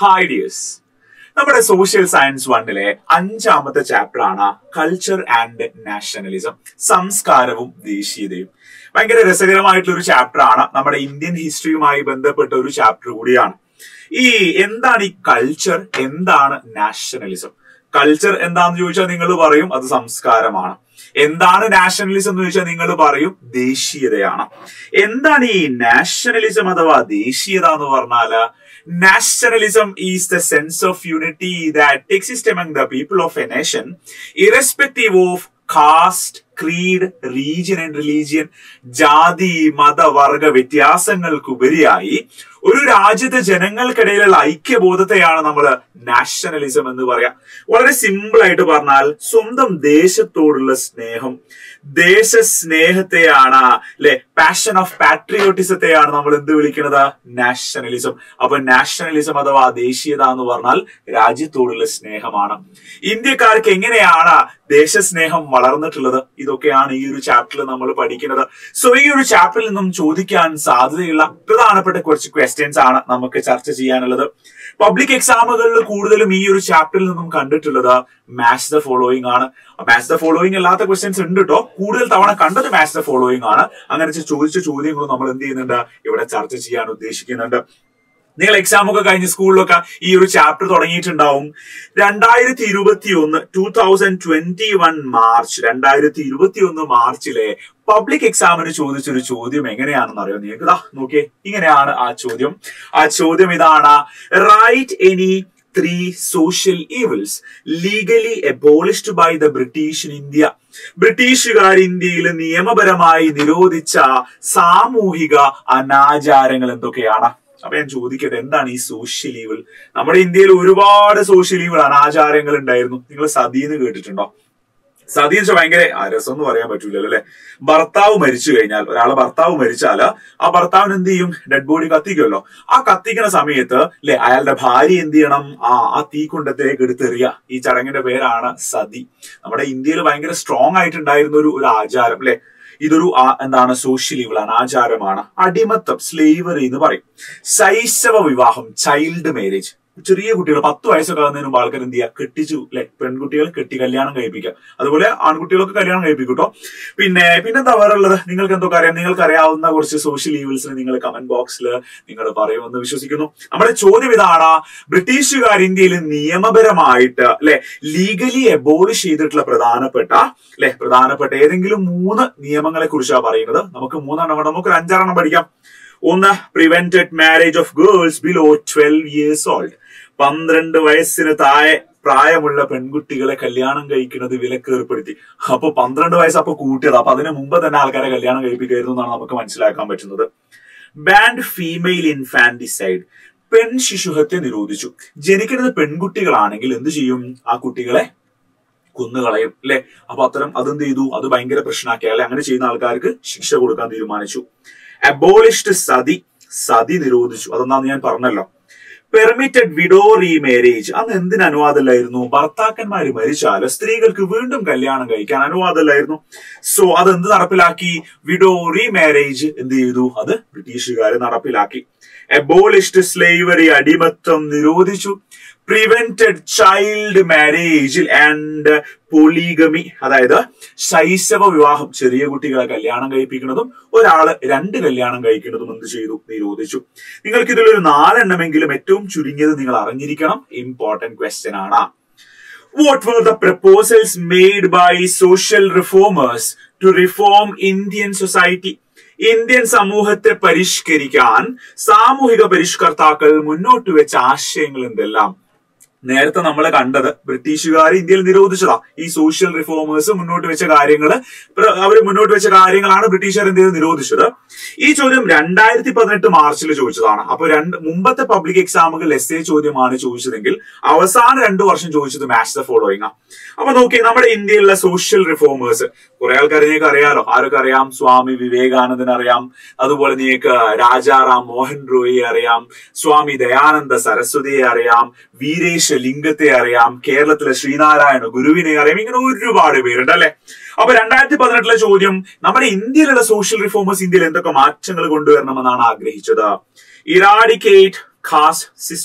Hi dears നമ്മുടെ social science വണ്ണിലെ അഞ്ചാമത്തെ ചാപ്റ്റർ ആണ് കൾച്ചർ ആൻഡ് നാഷണലിസം സംസ്കാരവും ദേശീയതയും ഭയങ്കര രസകരമായിട്ടുള്ള ഒരു ചാപ്റ്റർ ആണ് നമ്മുടെ ഇന്ത്യൻ ഹിസ്റ്ററിയുമായി ബന്ധപ്പെട്ട ഒരു ചാപ്റ്റർ കൂടിയാണ് ഈ എന്താണ് ഈ കൾച്ചർ എന്താണ് നാഷണലിസം കൾച്ചർ എന്താന്ന് ചോദിച്ചാൽ നിങ്ങൾ പറയും അത് സംസ്കാരമാണ് എന്താണ് നാഷണലിസം എന്ന് ചോദിച്ചാൽ നിങ്ങൾ പറയും ദേശീയതയാണ് എന്താണ് ഈ നാഷണലിസം അഥവാ ദേശീയത എന്ന് പറഞ്ഞാല് nationalism is the sense of unity that exist among the people of a nation irrespective of caste creed region and religion ജാതി മത വർഗ വ്യത്യാസങ്ങൾക്കുപരിയായി ഒരു രാജ്യത്തെ ജനങ്ങൾക്കിടയിലുള്ള ഐക്യബോധത്തെയാണ് നമ്മൾ നാഷണലിസം എന്ന് പറയാം വളരെ സിമ്പിൾ ആയിട്ട് പറഞ്ഞാൽ സ്വന്തം ദേശത്തോടുള്ള സ്നേഹം ദേശസ്നേഹത്തെയാണ് അല്ലെ പാഷൻ ഓഫ് പാട്രിയോട്ടിസത്തെയാണ് നമ്മൾ എന്ത് വിളിക്കുന്നത് നാഷണലിസം അപ്പൊ നാഷണലിസം അഥവാ ദേശീയത എന്ന് പറഞ്ഞാൽ രാജ്യത്തോടുള്ള സ്നേഹമാണ് ഇന്ത്യക്കാർക്ക് എങ്ങനെയാണ് ദേശസ്നേഹം വളർന്നിട്ടുള്ളത് ഇതൊക്കെയാണ് ഈ ഒരു ചാപ്റ്ററിൽ നമ്മൾ പഠിക്കുന്നത് സോ ഈ ഒരു ചാപ്റ്ററിൽ നിന്നും ചോദിക്കാൻ സാധ്യതയുള്ള പ്രധാനപ്പെട്ട കുറച്ച് ക്വസ്റ്റ്യൻസ് ആണ് നമുക്ക് ചർച്ച ചെയ്യാനുള്ളത് പബ്ലിക് എക്സാമുകളിൽ കൂടുതലും ഈ ഒരു ചാപ്റ്ററിൽ നിന്നും കണ്ടിട്ടുള്ളത് മാച്ച് ദ ഫോളോയിങ് ആണ് മാച്ച് ദ ഫോളോയിങ് അല്ലാത്ത ക്വസ്റ്റ്യൻസ് ഉണ്ട് കേട്ടോ കൂടുതൽ തവണ കണ്ടത് മാച്ച് ദ ഫോളോയിങ് ആണ് അങ്ങനെ ചോദിച്ച ചോദ്യങ്ങളും നമ്മൾ എന്ത് ചെയ്യുന്നുണ്ട് ഇവിടെ ചർച്ച ചെയ്യാൻ ഉദ്ദേശിക്കുന്നുണ്ട് നിങ്ങൾ എക്സാം ഒക്കെ കഴിഞ്ഞ് സ്കൂളിലൊക്കെ ഈ ഒരു ചാപ്റ്റർ തുടങ്ങിയിട്ടുണ്ടാവും രണ്ടായിരത്തി ഇരുപത്തി ഒന്ന് two thousand twenty one March രണ്ടായിരത്തി ഇരുപത്തി ഒന്ന് മാർച്ചിലെ പബ്ലിക് എക്സാമിന് ചോദിച്ചൊരു ചോദ്യം എങ്ങനെയാണെന്ന് അറിയോ നിങ്ങൾക്ക് ഇതാ നോക്കിയേ ഇങ്ങനെയാണ് ആ ചോദ്യം ആ ചോദ്യം ഇതാണ് write any three social evils legally abolished by the British in India ബ്രിട്ടീഷുകാർ ഇന്ത്യയിൽ നിയമപരമായി നിരോധിച്ച സാമൂഹിക അനാചാരങ്ങൾ എന്തൊക്കെയാണ് അപ്പൊ ഞാൻ ചോദിക്കട്ടെ എന്താണ് ഈ സോഷ്യൽ ഈവിൾ നമ്മുടെ ഇന്ത്യയിൽ ഒരുപാട് സോഷ്യൽ ഈവിൾ അനാചാരങ്ങൾ ഉണ്ടായിരുന്നു നിങ്ങൾ സതീന്ന് കേട്ടിട്ടുണ്ടോ സതി വെച്ചാൽ ഭയങ്കര ആ രസം എന്ന് പറയാൻ പറ്റൂലല്ലോ അല്ലെ ഭർത്താവ് മരിച്ചു കഴിഞ്ഞാൽ ഒരാളെ ഭർത്താവ് മരിച്ചാല് ആ ഭർത്താവിന് എന്ത് ചെയ്യും ഡെഡ് ബോഡി കത്തിക്കുമല്ലോ ആ കത്തിക്കുന്ന സമയത്ത് അല്ലെ അയാളുടെ ഭാര്യ എന്ത് ചെയ്യണം ആ ആ തീ കുണ്ടത്തിലേക്ക് എടുത്തെറിയ ഈ ചടങ്ങിന്റെ പേരാണ് സതി നമ്മുടെ ഇന്ത്യയിൽ ഭയങ്കര സ്ട്രോങ് ആയിട്ടുണ്ടായിരുന്ന ഒരു ഒരു ആചാരം അല്ലെ ഇതൊരു എന്താണ് സോഷ്യൽ ഈവിൾ അനാചാരമാണ് അടിമത്തം സ്ലേവറി എന്ന് പറയും ശൈശവ വിവാഹം ചൈൽഡ് മാരേജ് ചെറിയ കുട്ടികൾ പത്ത് വയസ്സൊക്കെ ആകുന്നതിന് മുമ്പ് ആൾക്കാർ എന്ത് ചെയ്യുക കെട്ടിച്ചു അല്ലെ പെൺകുട്ടികൾ കെട്ടി കല്യാണം കഴിപ്പിക്കുക അതുപോലെ ആൺകുട്ടികളൊക്കെ കല്യാണം കഴിപ്പിക്കും കേട്ടോ പിന്നെ പിന്നെന്താ വേറെ ഉള്ളത് നിങ്ങൾക്ക് എന്തൊക്കെ അറിയാം നിങ്ങൾക്ക് അറിയാവുന്ന കുറച്ച് സോഷ്യൽ ഈവിൾസിന് നിങ്ങൾ കമന്റ് ബോക്സിൽ നിങ്ങൾ പറയുമെന്ന് വിശ്വസിക്കുന്നു നമ്മുടെ ചോദ്യം ഇതാണ് ബ്രിട്ടീഷുകാർ ഇന്ത്യയിൽ നിയമപരമായിട്ട് അല്ലെ ലീഗലി എബോളിഷ് ചെയ്തിട്ടുള്ള പ്രധാനപ്പെട്ട അല്ലെ പ്രധാനപ്പെട്ട ഏതെങ്കിലും മൂന്ന് നിയമങ്ങളെ കുറിച്ചാണ് പറയുന്നത് നമുക്ക് മൂന്നെണ്ണം നമുക്ക് ഒരു അഞ്ചാറെണ്ണം പഠിക്കാം ഒന്ന് prevented marriage of girls below twelve years old പന്ത്രണ്ട് വയസ്സിന് താഴെ പ്രായമുള്ള പെൺകുട്ടികളെ കല്യാണം കഴിക്കുന്നത് വിലക്ക് ഏർപ്പെടുത്തി അപ്പൊ പന്ത്രണ്ട് വയസ്സ് അപ്പൊ കൂട്ടിയത് അപ്പൊ അതിന് മുമ്പ് തന്നെ ആൾക്കാരെ കല്യാണം കഴിപ്പിക്കായിരുന്നു എന്നാണ് നമുക്ക് മനസ്സിലാക്കാൻ പറ്റുന്നത് ബാൻഡ് ഫീമെയിൽ ഇൻഫാന്റിസൈഡ് പെൺ ശിശുഹത്യ നിരോധിച്ചു ജനിക്കുന്നത് പെൺകുട്ടികളാണെങ്കിൽ എന്ത് ചെയ്യും ആ കുട്ടികളെ കുന്നുകളയും അല്ലെ അപ്പൊ അത്തരം അതെന്ത് ചെയ്തു അത് ഭയങ്കര പ്രശ്നമാക്കി അല്ലെ അങ്ങനെ ചെയ്യുന്ന ആൾക്കാർക്ക് ശിക്ഷ കൊടുക്കാൻ തീരുമാനിച്ചു അബോളിഷ്ഡ് സതി സതി നിരോധിച്ചു അതെന്താന്ന് ഞാൻ പറഞ്ഞല്ലോ പെർമിറ്റഡ് വിഡോ റീമാരേജ് അന്ന് എന്തിന് അനുവാദമില്ലായിരുന്നു ഭർത്താക്കന്മാര് മരിച്ചാൽ സ്ത്രീകൾക്ക് വീണ്ടും കല്യാണം കഴിക്കാൻ അനുവാദമില്ലായിരുന്നു സോ അത് എന്ത് നടപ്പിലാക്കി വിഡോ റീമാരേജ് എന്ത് ചെയ്തു അത് ബ്രിട്ടീഷുകാർ നടപ്പിലാക്കി എബോളിഷ്ഡ് സ്ലേവറി അടിമത്തം നിരോധിച്ചു prevented child marriage and polygamy അതായത് ശൈശവ വിവാഹം ചെറിയ കുട്ടികളെ കല്യാണം കഴിപ്പിക്കുന്നതും ഒരാള് രണ്ട് കല്യാണം കഴിക്കുന്നതും എന്ത് ചെയ്തു നിരോധിച്ചു നിങ്ങൾക്ക് ഇതിലൊരു നാലെണ്ണമെങ്കിലും ഏറ്റവും ചുരുങ്ങിയത് നിങ്ങൾ അറിഞ്ഞിരിക്കണം ഇമ്പോർട്ടന്റ് ക്വസ്റ്റ്യൻ ആണ് what were the proposals made by social reformers to reform Indian society? Indian സമൂഹത്തെ പരിഷ്കരിക്കാൻ സാമൂഹിക പരിഷ്കർത്താക്കൾ മുന്നോട്ട് വെച്ച ആശയങ്ങൾ എന്തെല്ലാം നേരത്തെ നമ്മൾ കണ്ടത് ബ്രിട്ടീഷുകാർ ഇന്ത്യയിൽ നിരോധിച്ചതാ ഈ സോഷ്യൽ റിഫോമേഴ്സ് മുന്നോട്ട് വെച്ച കാര്യങ്ങൾ അവർ മുന്നോട്ട് വെച്ച കാര്യങ്ങളാണ് ബ്രിട്ടീഷുകാർ ഇന്ത്യയിൽ നിരോധിച്ചത് ഈ ചോദ്യം രണ്ടായിരത്തി പതിനെട്ട് മാർച്ചിൽ ചോദിച്ചതാണ് അപ്പൊ രണ്ട് മുമ്പത്തെ പബ്ലിക് എക്സാമുകൾ എസ് എ ചോദ്യമാണ് ചോദിച്ചതെങ്കിൽ അവസാന രണ്ടു വർഷം ചോദിച്ചത് മാച്ച് ദ ഫോളോയിങ് ആ അപ്പൊ നോക്കി നമ്മുടെ ഇന്ത്യയിലുള്ള സോഷ്യൽ റിഫോമേഴ്സ് കുറെ ആൾക്കാർ നിങ്ങൾക്ക് അറിയാലോ ആരൊക്കെ അറിയാം സ്വാമി വിവേകാനന്ദൻ അറിയാം അതുപോലെ നിങ്ങൾക്ക് രാജാറാം മോഹൻ റോയിയെ അറിയാം സ്വാമി ദയാനന്ദ സരസ്വതിയെ അറിയാം വീരേശ ലിംഗത്തെ അറിയാം കേരളത്തിലെ ശ്രീനാരായണ ഗുരുവിനെ അറിയാം ഇങ്ങനെ ഒരുപാട് പേരുണ്ട് അല്ലെ അപ്പൊ രണ്ടായിരത്തി പതിനെട്ടിലെ ചോദ്യം നമ്മുടെ ഇന്ത്യയിലുള്ള സോഷ്യൽ റിഫോമേഴ്സ് ഇന്ത്യയിൽ എന്തൊക്കെ മാറ്റങ്ങൾ കൊണ്ടുവരണമെന്നാണ് ആഗ്രഹിച്ചത് ഇറാഡിക്കേറ്റ് കാസ്റ്റ് സിസ്റ്റം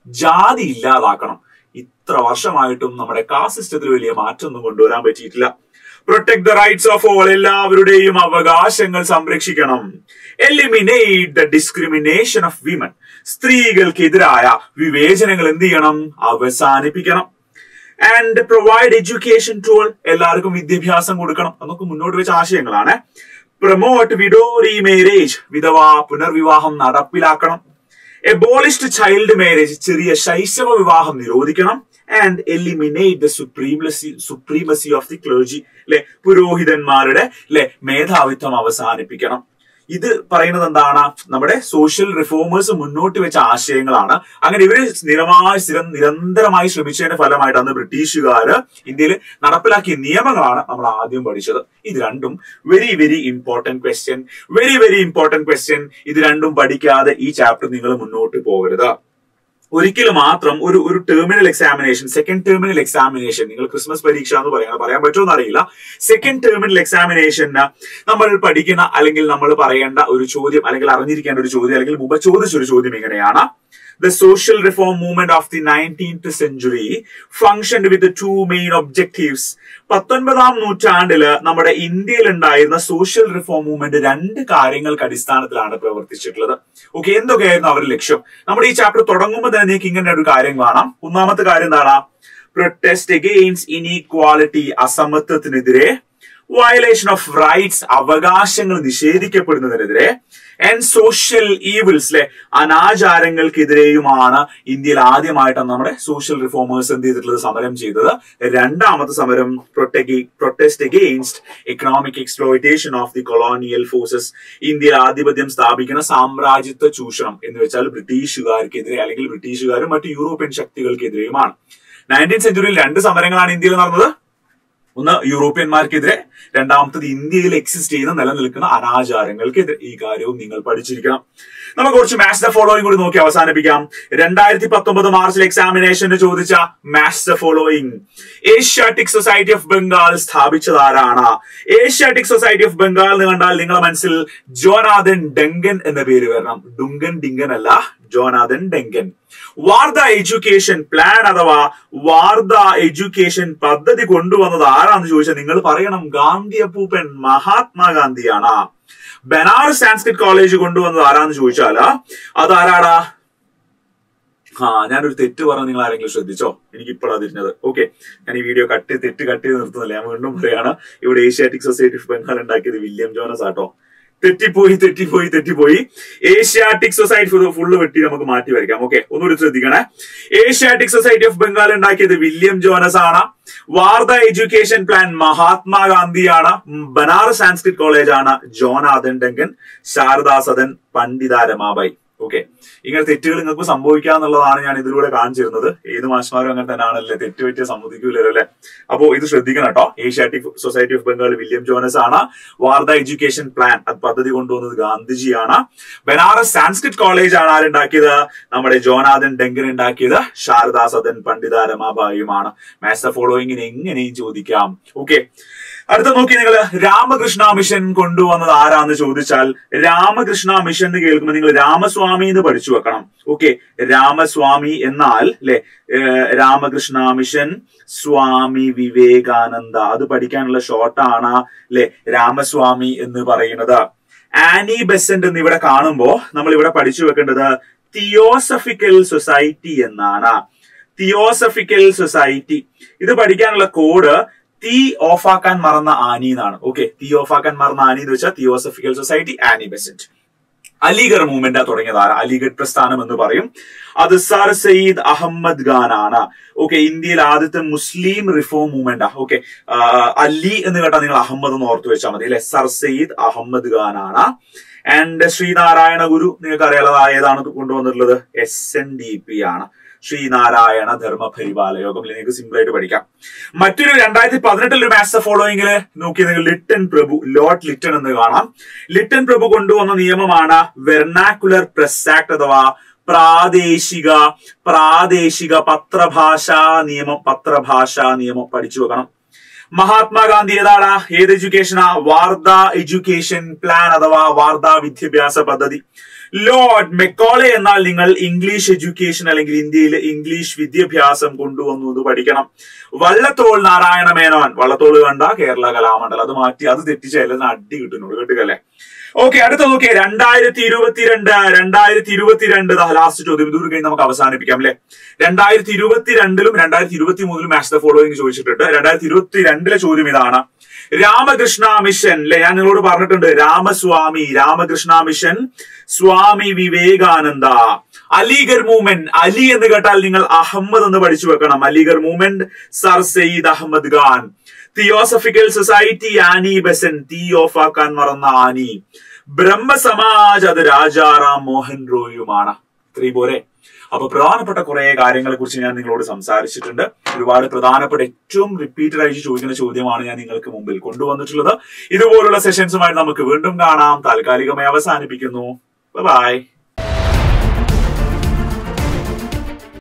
ജാതി ഇല്ലാതാക്കണം ഇത്ര വർഷമായിട്ടും നമ്മുടെ കാസ്റ്റ് സിസ്റ്റത്തിൽ വലിയ മാറ്റമൊന്നും കൊണ്ടുവരാൻ പറ്റിയിട്ടില്ല protect the rights of all എല്ലാവരുടെയും അവകാശങ്ങൾ സംരക്ഷിക്കണം eliminate the discrimination of women സ്ത്രീകൾക്കെതിരായ വിവേചനങ്ങൾ എന്ത് ചെയ്യണം അവസാനിപ്പിക്കണം and provide education to all എല്ലാവർക്കും വിദ്യാഭ്യാസം കൊടുക്കണം എന്നൊക്കെ മുന്നോട്ട് വെച്ച ആശയങ്ങളാണ് പ്രൊമോട്ട് വിഡോ റീമേരേജ് വിധവാ പുനർവിവാഹം നടപ്പിലാക്കണം എബോളിഷ്ഡ് ചൈൽഡ് മാരേജ് ചെറിയ ശൈശവ വിവാഹം നിരോധിക്കണം and eliminate the supremacy supremacy of the clergy അല്ലെ പുരോഹിതന്മാരുടെ അല്ലെ മേധാവിത്വം അവസാനിപ്പിക്കണം ഇത് പറയുന്നത് എന്താണ് നമ്മുടെ സോഷ്യൽ റിഫോമേഴ്സ് മുന്നോട്ട് വെച്ച ആശയങ്ങളാണ് അങ്ങനെ ഇവര് സ്ഥിരമായി സ്ഥിരം നിരന്തരമായി ശ്രമിച്ചതിന്റെ ഫലമായിട്ട് അന്ന് ബ്രിട്ടീഷുകാര് ഇന്ത്യയിൽ നടപ്പിലാക്കിയ നിയമങ്ങളാണ് നമ്മൾ ആദ്യം പഠിച്ചത് ഇത് രണ്ടും very very important question very very important question ഇത് രണ്ടും പഠിക്കാതെ ഈ ചാപ്റ്റർ നിങ്ങൾ മുന്നോട്ട് പോകരുത് ഒരിക്കൽ മാത്രം ഒരു ഒരു terminal examination second terminal examination നിങ്ങൾ ക്രിസ്മസ് പരീക്ഷ എന്ന് പറയാൻ പറയാൻ പറ്റുമോ അറിയില്ല സെക്കൻഡ് ടെർമിനൽ എക്സാമിനേഷന് നമ്മൾ പഠിക്കുന്ന അല്ലെങ്കിൽ നമ്മൾ പറയേണ്ട ഒരു ചോദ്യം അല്ലെങ്കിൽ അറിഞ്ഞിരിക്കേണ്ട ഒരു ചോദ്യം അല്ലെങ്കിൽ മുമ്പ് ചോദിച്ചൊരു ചോദ്യം ഇങ്ങനെയാണ് The social reform movement of the 19th century functioned with the two main objectives. പത്തൊൻപതാം നൂറ്റാണ്ടില് നമ്മുടെ ഇന്ത്യയിൽ ഉണ്ടായിരുന്ന സോഷ്യൽ റിഫോം മൂവ്മെന്റ് രണ്ട് കാര്യങ്ങൾക്ക് അടിസ്ഥാനത്തിലാണ് പ്രവർത്തിച്ചിട്ടുള്ളത് ഓക്കെ എന്തൊക്കെയായിരുന്നു അവരുടെ ലക്ഷ്യം നമ്മുടെ ഈ ചാപ്റ്റർ തുടങ്ങുമ്പോൾ തന്നെ നിങ്ങൾക്ക് ഇങ്ങനെ ഒരു കാര്യം കാണാം ഒന്നാമത്തെ കാര്യം എന്താണ് പ്രൊട്ടസ്റ്റ് അഗെയിൻസ്റ്റ് ഇനീക്വാളിറ്റി അസമത്വത്തിനെതിരെ വയലേഷൻ ഓഫ് റൈറ്റ്സ് അവകാശങ്ങൾ നിഷേധിക്കപ്പെടുന്നതിനെതിരെ ആൻഡ് സോഷ്യൽ ഈവിൾസ് അല്ലെ അനാചാരങ്ങൾക്കെതിരെയുമാണ് ഇന്ത്യയിൽ ആദ്യമായിട്ടാണ് നമ്മുടെ സോഷ്യൽ റിഫോമേഴ്സ് എന്ത് ചെയ്തിട്ടുള്ളത് സമരം ചെയ്തത് രണ്ടാമത്തെ സമരം protest against economic exploitation of the colonial forces ഇന്ത്യയിൽ ആധിപത്യം സ്ഥാപിക്കുന്ന സാമ്രാജ്യത്വ ചൂഷണം എന്ന് വെച്ചാൽ ബ്രിട്ടീഷുകാർക്കെതിരെ അല്ലെങ്കിൽ ബ്രിട്ടീഷുകാരും മറ്റു യൂറോപ്യൻ ശക്തികൾക്കെതിരെയുമാണ് നയൻറ്റീൻ സെഞ്ചുറിയിൽ രണ്ട് സമരങ്ങളാണ് ഇന്ത്യയിൽ നടന്നത് ഒന്ന് യൂറോപ്യന്മാർക്കെതിരെ രണ്ടാമത്തത് ഇന്ത്യയിൽ എക്സിസ്റ്റ് ചെയ്യുന്ന നിലനിൽക്കുന്ന അനാചാരങ്ങൾക്കെതിരെ ഈ കാര്യവും നിങ്ങൾ പഠിച്ചിരിക്കണം നമുക്ക് കുറച്ച് മാച്ച് ദ ഫോളോയിങ് കൂടി നോക്കി അവസാനിപ്പിക്കാം രണ്ടായിരത്തി പത്തൊമ്പത് മാർച്ചിൽ എക്സാമിനേഷന് ചോദിച്ച match the following Asiatic society of Bengal സ്ഥാപിച്ചത് ആരാണ് ഏഷ്യാറ്റിക് സൊസൈറ്റി ഓഫ് ബംഗാൾ എന്ന് കണ്ടാൽ നിങ്ങളുടെ മനസ്സിൽ ജോനാഥൻ ഡെങ്കൻ എന്ന പേര് വരണം ഡുങ്കൻ ഡിങ്കൻ അല്ല Jonathan Duncan Wardha education plan അഥവാ വാർധ എഡ്യൂക്കേഷൻ പദ്ധതി കൊണ്ടുവന്നത് ആരാന്ന് ചോദിച്ചാൽ നിങ്ങൾ പറയണം ഗാന്ധി അപ്പൂപ്പൻ മഹാത്മാഗാന്ധിയാണ് ബനാറസ് സാൻസ്ക്രിറ്റ് കോളേജ് കൊണ്ടുവന്നത് ആരാന്ന് ചോദിച്ചാൽ അതാരാടാ ആ ഞാനൊരു തെറ്റ് പറഞ്ഞ് നിങ്ങൾ ആരെങ്കിലും ശ്രദ്ധിച്ചോ എനിക്ക് ഇപ്പോഴാണ് തിരിഞ്ഞത് ഓക്കെ ഞാൻ ഈ വീഡിയോ കട്ട് തെറ്റ് കട്ട് ചെയ്ത് നിർത്തുന്നില്ല ഞാൻ വീണ്ടും പറയാണ് ഇവിടെ ഏഷ്യാറ്റിക് സൊസൈറ്റി ഓഫ് ബംഗാൾ ഉണ്ടാക്കിയത് വില്യം ജോനസ് ആട്ടോ തെറ്റിപ്പോയി തെറ്റിപ്പോയി തെറ്റിപ്പോയി ഏഷ്യാറ്റിക് സൊസൈറ്റി ഫുള്ള് വെട്ടി നമുക്ക് മാറ്റി വരയ്ക്കാം ഓക്കെ ഒന്നുകൂടി ശ്രദ്ധിക്കണേ ഏഷ്യാറ്റിക് സൊസൈറ്റി ഓഫ് ബംഗാൾ ഉണ്ടാക്കിയത് വില്യം ജോനസ് ആണ് വാർധ എഡ്യൂക്കേഷൻ പ്ലാൻ മഹാത്മാഗാന്ധിയാണ് ബനാറസ് സാൻസ്ക്രിറ്റ് കോളേജ് ആണ് Jonathan Duncan Sharada Sadan Pandita Ramabai okay ഇങ്ങനെ തെറ്റുകൾ നിങ്ങൾക്ക് സംഭവിക്കാന്നുള്ളതാണ് ഞാൻ ഇതിലൂടെ കാണിച്ചിരുന്നത് ഏത് മാഷ്മാരും അങ്ങനെ തന്നെയാണല്ലേ തെറ്റ് പറ്റിയ സമ്മതിക്കൂലല്ലോ അല്ലെ അപ്പോ ഇത് ശ്രദ്ധിക്കണം കേട്ടോ Asiatic society of Bengal William Jones ആണ് വാർധ എഡ്യൂക്കേഷൻ പ്ലാൻ അത് പദ്ധതി കൊണ്ടുവന്നത് ഗാന്ധിജിയാണ് ബനാറസ് സാൻസ്ക്രിറ്റ് കോളേജ് ആണ് ആരുണ്ടാക്കിയത് നമ്മുടെ ജോനാഥൻ ഡെങ്കൻ ഉണ്ടാക്കിയത് ശാരദാ സദൻ പണ്ഡിത രമാബായിയുമാണ് മാസ്റ്റർ ഫോളോയിങ്ങിന് എങ്ങനെയും ചോദിക്കാം ഓക്കെ അടുത്ത നോക്കി നിങ്ങൾ രാമകൃഷ്ണ മിഷൻ കൊണ്ടുവന്നത് ആരാന്ന് ചോദിച്ചാൽ രാമകൃഷ്ണ മിഷൻ എന്ന് കേൾക്കുമ്പോൾ നിങ്ങൾ രാമസ്വാമി എന്ന് പഠിച്ചു വെക്കണം ഓക്കെ രാമസ്വാമി എന്നാൽ അല്ലെ രാമകൃഷ്ണ മിഷൻ സ്വാമി വിവേകാനന്ദ അത് പഠിക്കാനുള്ള ഷോർട്ടാണ് അല്ലെ രാമസ്വാമി എന്ന് പറയുന്നത് ആനി ബെസന്റ് എന്ന് ഇവിടെ കാണുമ്പോ നമ്മൾ ഇവിടെ പഠിച്ചു വെക്കേണ്ടത് തിയോസഫിക്കൽ സൊസൈറ്റി എന്നാണ് തിയോസഫിക്കൽ സൊസൈറ്റി ഇത് പഠിക്കാനുള്ള കോഡ് തീ ഓഫാക്കാൻ മറന്ന ആനി എന്നാണ് ഓക്കെ തീ ഓഫാക്കാൻ മറന്ന ആനി എന്ന് വെച്ചാൽ theosophical society Annie Besant Aligarh movement തുടങ്ങിയത് ആരാ അലിഗഡ് പ്രസ്ഥാനം എന്ന് പറയും അത് സർ സയ്യിദ് അഹമ്മദ് ഖാൻ ആണ് ഓക്കെ ഇന്ത്യയിൽ ആദ്യത്തെ Muslim reform movement okay Ali എന്ന് കേട്ടാൽ നിങ്ങൾ അഹമ്മദ് എന്ന് ഓർത്തു വെച്ചാൽ മതി അല്ലെ സർ സയ്യിദ് അഹമ്മദ് ഖാൻ ആണ് ആൻഡ് ശ്രീനാരായണ ഗുരു നിങ്ങൾക്ക് അറിയാലോ ഏതാണ് കൊണ്ടുവന്നിട്ടുള്ളത് എസ് എൻ ഡി പി ആണ് ശ്രീനാരായണ ധർമ്മ പരിപാല യോഗം നിങ്ങൾക്ക് സിമ്പിൾ ആയിട്ട് പഠിക്കാം മറ്റൊരു രണ്ടായിരത്തി പതിനെട്ടിൽ ഒരു മാസ്റ്റർ ഫോളോയിങ്ങില് നോക്കി നിങ്ങൾ ലിട്ടൻ പ്രഭു ലോർഡ് ലിറ്റൺ എന്ന് കാണാം ലിട്ടൻ പ്രഭു കൊണ്ടുവന്ന നിയമമാണ് വെർണാക്കുലർ പ്രസ് ആക്ട് അഥവാ പ്രാദേശിക പ്രാദേശിക പത്രഭാഷാ നിയമം പത്രഭാഷാ നിയമം പഠിച്ചു വെക്കണം മഹാത്മാഗാന്ധി ഏതാണ് ഏത് എഡ്യൂക്കേഷനാ വാർധ എഡ്യൂക്കേഷൻ പ്ലാൻ അഥവാ വാർധ വിദ്യാഭ്യാസ പദ്ധതി ലോർഡ് മെക്കോളെ എന്നാൽ നിങ്ങൾ ഇംഗ്ലീഷ് എഡ്യൂക്കേഷൻ അല്ലെങ്കിൽ ഇന്ത്യയിൽ ഇംഗ്ലീഷ് വിദ്യാഭ്യാസം കൊണ്ടുവന്നു എന്ന് പഠിക്കണം വള്ളത്തോൾ നാരായണ മേനോൻ വള്ളത്തോൾ കണ്ട കേരള കലാമണ്ഡലം അത് മാറ്റി അത് തെറ്റിച്ച എല്ലാം അടി കിട്ടുന്നുള്ളൂ കേട്ടുകല്ലേ ഓക്കെ അടുത്ത നോക്കിയേ രണ്ടായിരത്തി ഇരുപത്തിരണ്ട് രണ്ടായിരത്തി ഇരുപത്തിരണ്ട് ലാസ്റ്റ് ചോദ്യം ഇതൊരു കഴിഞ്ഞ് നമുക്ക് അവസാനിപ്പിക്കാം അല്ലെ രണ്ടായിരത്തി ഇരുപത്തിരണ്ടിലും രണ്ടായിരത്തി ഇരുപത്തി മൂന്നിലും മാച്ച് ദ ഫോളോയിങ് ചോദിച്ചിട്ടുണ്ട് രണ്ടായിരത്തി ഇരുപത്തി രണ്ടിലെ ചോദ്യം ഇതാണ് രാമകൃഷ്ണ മിഷൻ അല്ലെ ഞാൻ നിങ്ങളോട് പറഞ്ഞിട്ടുണ്ട് രാമസ്വാമി രാമകൃഷ്ണ മിഷൻ സ്വാമി വിവേകാനന്ദ അലിഗർ മൂവ്മെന്റ് അലി എന്ന് കേട്ടാൽ നിങ്ങൾ അഹമ്മദ് എന്ന് പഠിച്ചു വെക്കണം Aligarh movement sir Syed Ahmed Khan theosophical society Annie Besant തീയോഫാക്കാൻ മറന്ന ആനി ബ്രഹ്മസമാജ് അത് രാജാറാം മോഹൻ റോയുമാണ് ഇത്രയും പോരെ അപ്പൊ പ്രധാനപ്പെട്ട കുറെ കാര്യങ്ങളെ കുറിച്ച് ഞാൻ നിങ്ങളോട് സംസാരിച്ചിട്ടുണ്ട് ഒരുപാട് പ്രധാനപ്പെട്ട ഏറ്റവും റിപ്പീറ്റഡ് ആയിട്ട് ചോദിക്കുന്ന ചോദ്യമാണ് ഞാൻ നിങ്ങൾക്ക് മുമ്പിൽ കൊണ്ടുവന്നിട്ടുള്ളത് ഇതുപോലുള്ള സെഷൻസുമായി നമുക്ക് വീണ്ടും കാണാം താൽക്കാലികമായി അവസാനിപ്പിക്കുന്നു ബൈ